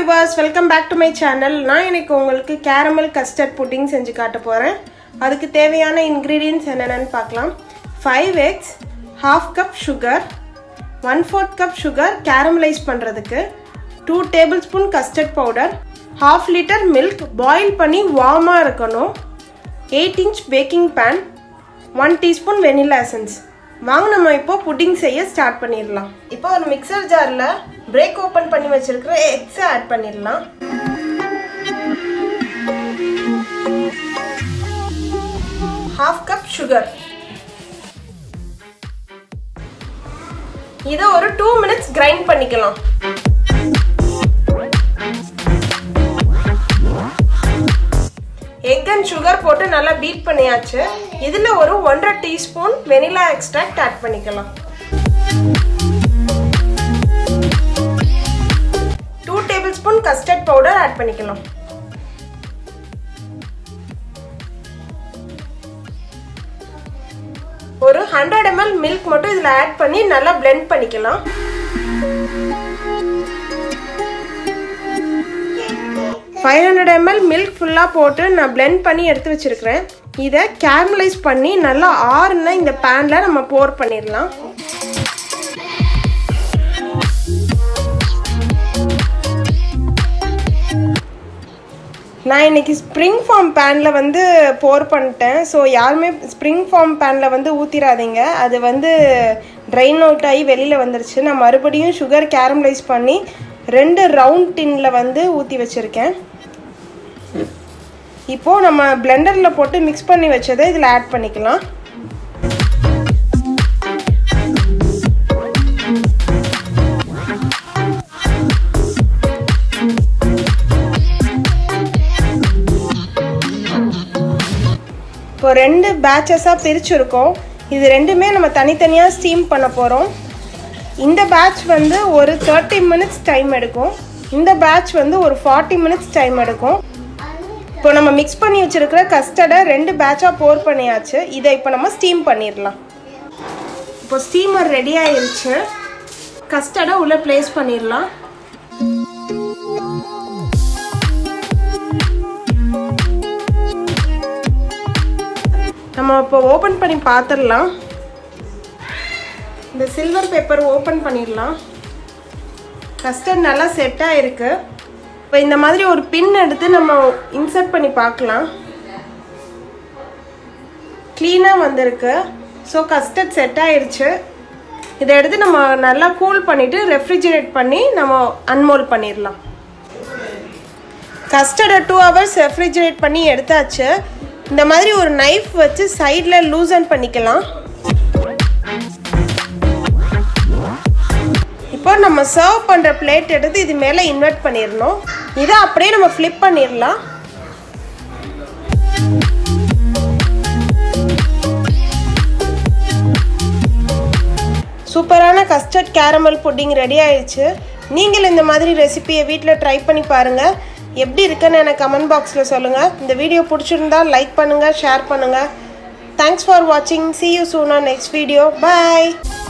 viewers welcome back to my channel நான் இன்னைக்கு உங்களுக்கு கேரமல் கஸ்டர்ட் புட்டிங் செஞ்சு காட்ட போகிறேன் அதுக்கு தேவையான இன்க்ரீடியன்ட்ஸ் என்னென்னு பார்க்கலாம் five eggs half cup sugar one fourth cup sugar caramelise பண்ணுறதுக்கு two tablespoon custard powder half litre milk boil பண்ணி வார்மாக இருக்கணும் eight inch baking pan one teaspoon vanilla essence வாங்க நம்ம இப்போ புட்டிங் செய்ய ஸ்டார்ட் பண்ணிடலாம் இப்போ ஒரு மிக்சர் ஜாரில் பிரேக் ஓப்பன் பண்ணி வச்சிருக்கிற எக்ஸை ஆட் பண்ணிடலாம் ஹாஃப் கப் சுகர் இதை ஒரு டூ மினிட்ஸ் கிரைண்ட் பண்ணிக்கலாம் எக் அண்ட் சுகர் போட்டு நல்லா பீட் பண்ணியாச்சு இதில் ஒரு ஒன்றரை டீஸ்பூன் வெனிலா எக்ஸ்ட்ராக்ட் ஆட் பண்ணிக்கலாம் two tablespoon custard powder add பண்ணிக்கலாம் ஒரு ஹண்ட்ரட் எம்எல் மில்க் மட்டும் இதில் ஆட் பண்ணி நல்லா பிளெண்ட் பண்ணிக்கலாம் ஃபைவ் ஹண்ட்ரட் எம்எல் மில்க் ஃபுல்லாக போட்டு நான் பிளெண்ட் பண்ணி எடுத்து வச்சுருக்கிறேன் இதை கேரமலைஸ் பண்ணி நல்லா ஆறுனா இந்த பேனில் நம்ம போர் பண்ணிடலாம் நான் இன்னைக்கு ஸ்ப்ரிங் ஃபார்ம் பேனில் வந்து போர் பண்ணிட்டேன் ஸோ யாருமே ஸ்ப்ரிங் ஃபார்ம் பேனில் வந்து ஊற்றிடாதீங்க அது வந்து ட்ரைன் அவுட் ஆகி வெளியில் வந்துருச்சு நான் மறுபடியும் சுகர் கேரமலைஸ் பண்ணி ரெண்டு ரவுண்ட் டின்னில் வந்து ஊற்றி வச்சுருக்கேன் இப்போது நம்ம பிளெண்டரில் போட்டு மிக்ஸ் பண்ணி வச்சதை இதில் ஆட் பண்ணிக்கலாம் இப்போ ரெண்டு பேட்சஸாக பிரிச்சுருக்கோம் இது ரெண்டுமே நம்ம தனித்தனியாக ஸ்டீம் பண்ண போகிறோம் இந்த பேட்ச் வந்து ஒரு தேர்ட்டி மினிட்ஸ் டைம் எடுக்கும் இந்த பேட்ச் வந்து ஒரு ஃபார்ட்டி மினிட்ஸ் டைம் எடுக்கும் இப்போ நம்ம மிக்ஸ் பண்ணி வச்சுருக்கிற கஸ்டர்டை ரெண்டு பேட்சாக போர் பண்ணியாச்சு இதை இப்போ நம்ம ஸ்டீம் பண்ணிடலாம் இப்போ ஸ்டீமர் ரெடி ஆயிருச்சு கஸ்டர்டை உள்ளே ப்ளேஸ் பண்ணிடலாம் நம்ம இப்போ ஓப்பன் பண்ணி பார்த்துடலாம் இந்த சில்வர் பேப்பர் ஓப்பன் பண்ணிடலாம் கஸ்டர்ட் நல்லா செட்டாக இருக்கு இப்போ இந்த மாதிரி ஒரு பின் எடுத்து நம்ம இன்சர்ட் பண்ணி பார்க்கலாம் க்ளீனாக வந்திருக்கு ஸோ கஸ்டர்ட் செட் ஆயிடுச்சு இதை எடுத்து நம்ம நல்லா கூல் பண்ணிவிட்டு ரெஃப்ரிஜிரேட் பண்ணி நம்ம அன்மோல் பண்ணிடலாம் கஸ்டர்டை டூ ஹவர்ஸ் ரெஃப்ரிஜிரேட் பண்ணி எடுத்தாச்சு இந்த மாதிரி ஒரு நைஃப் வச்சு சைடில் லூசன் பண்ணிக்கலாம் இப்போ நம்ம சர்வ் பண்ணுற பிளேட் எடுத்து இது மேலே இன்வெர்ட் பண்ணிடணும் இதை அப்படியே நம்ம ஃப்ளிப் பண்ணிடலாம் சூப்பரான கஸ்டர்ட் கேரமல் புட்டிங் ரெடி ஆயிடுச்சு நீங்கள் இந்த மாதிரி ரெசிபியை வீட்டில் ட்ரை பண்ணி பாருங்கள் எப்படி இருக்குன்னு எனக்கு கமெண்ட் பாக்ஸில் சொல்லுங்கள் இந்த வீடியோ பிடிச்சிருந்தா லைக் பண்ணுங்கள் ஷேர் பண்ணுங்கள் தேங்க்ஸ் ஃபார் வாட்சிங் see you soon on next video bye